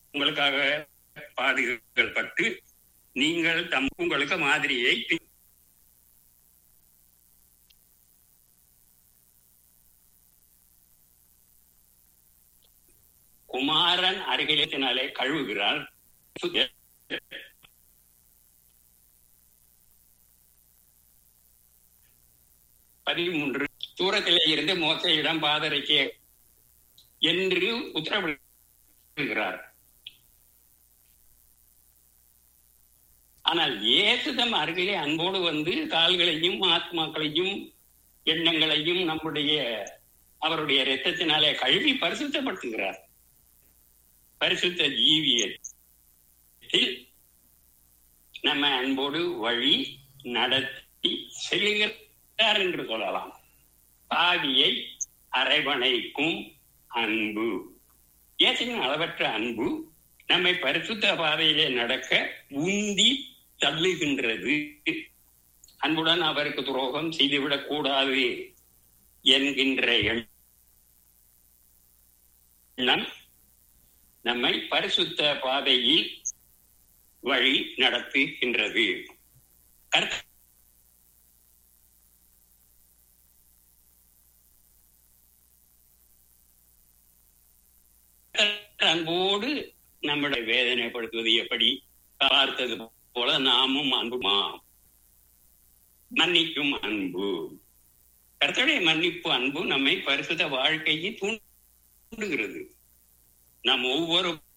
உங்களுக்காக பாடுகள் பட்டு நீங்கள் தம் உங்களுக்கு மாதிரியை பின்- குமாரன் அருகிலேத்தினாலே கழுவுகிறார் பதிமூன்று தூரத்திலே இருந்து மோசையிடம் பாதரைக்கு என்று உத்தரவிடுகிறார் ஆனால் இயேசுதம் அருகிலே அன்போடு வந்து கால்களையும் ஆத்மாக்களையும் எண்ணங்களையும் நம்முடைய அவருடைய இரத்தத்தினாலே கழுவி பரிசுத்தப்படுத்துகிறார் பரிசுத்த ஜீவியத்தில் நம்ம அன்போடு வழி நடத்தி செல்கிறார் என்று சொல்லலாம் பாவியை அரவணைக்கும் அன்பு இயேசுவின் அளவற்ற அன்பு நம்மை பரிசுத்த பாதையிலே நடக்க உந்தி தள்ளுகின்றது அன்புடன் அவருக்கு துரோகம் செய்துவிடக் கூடாது என்கின்ற எண்ணம் நம்மை பரிசுத்த பாதையில் வழி நடத்துகின்றது கர்த்த- அன்போடு நம்மளை வேதனைப்படுத்துவது எப்படி பார்த்தது போல நாமும் அன்புமா மன்னிக்கும் அன்பு கர்த்தருடைய மன்னிப்பு அன்பு நம்மை பரிசுத்த வாழ்க்கையை தூண்டுகிறது நாம் ஒவ்வொரு